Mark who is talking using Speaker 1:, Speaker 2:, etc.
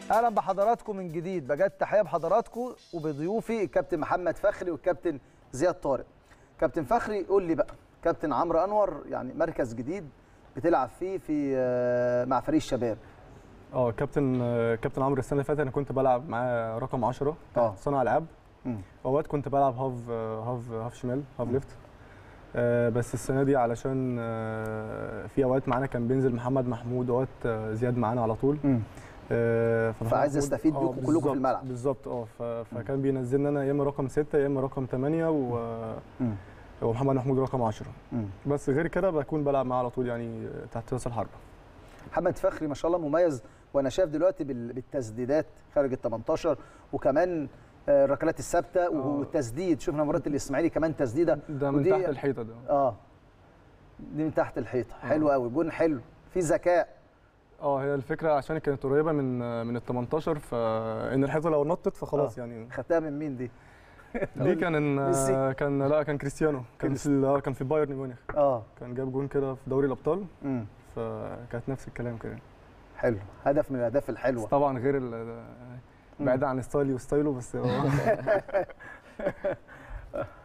Speaker 1: اهلا بحضراتكم من جديد بجد تحيه بحضراتكم وبضيوفي الكابتن محمد فخري والكابتن زياد طارق كابتن فخري قول لي بقى كابتن عمرو انور يعني مركز جديد بتلعب فيه في آه، مع فريق الشباب
Speaker 2: اه كابتن آه، كابتن عمرو السنه اللي فاتت انا كنت بلعب معاه رقم 10
Speaker 1: اه.
Speaker 2: صانع العاب
Speaker 1: مم.
Speaker 2: اوقات كنت بلعب هاف آه، هاف هاف شمال هاف ليفت آه، بس السنه دي علشان آه، في اوقات معانا كان بينزل محمد محمود اوقات آه، زياد معانا على طول
Speaker 1: مم.
Speaker 2: آه، فمحمد
Speaker 1: فعايز
Speaker 2: محمود-
Speaker 1: يستفيد
Speaker 2: اه،
Speaker 1: بيكم كلكم في
Speaker 2: بالظبط-
Speaker 1: الملعب.
Speaker 2: بالظبط اه ف- فكان بينزلنا انا يا اما رقم 6 يا اما رقم 8 و
Speaker 1: مم.
Speaker 2: ومحمد محمود رقم 10
Speaker 1: مم.
Speaker 2: بس غير كده بكون بلعب معاه على طول يعني تحت راس الحربه
Speaker 1: محمد فخري ما شاء الله مميز وانا شايف دلوقتي بال- بالتسديدات خارج ال 18 وكمان آه، الركلات الثابته والتسديد شفنا مباراه الاسماعيلي كمان تسديده
Speaker 2: ده من
Speaker 1: ودي-
Speaker 2: تحت الحيطه ده
Speaker 1: اه دي من تحت الحيطه حلو قوي جون حلو في ذكاء
Speaker 2: اه هي الفكره عشان كانت قريبه من من ال 18 فان الحيطه لو نطت فخلاص
Speaker 1: آه.
Speaker 2: يعني
Speaker 1: خدتها من مين دي
Speaker 2: دي كان
Speaker 1: ميسي.
Speaker 2: كان لا كان كريستيانو كان في ال- آه، كان في بايرن ميونخ
Speaker 1: اه
Speaker 2: كان جاب جون كده في دوري الابطال
Speaker 1: امم
Speaker 2: فكانت نفس الكلام كده
Speaker 1: حلو هدف من الاهداف
Speaker 2: بس
Speaker 1: الحلوه
Speaker 2: طبعا غير ال- بعيد عن ستايلي وستايله بس هو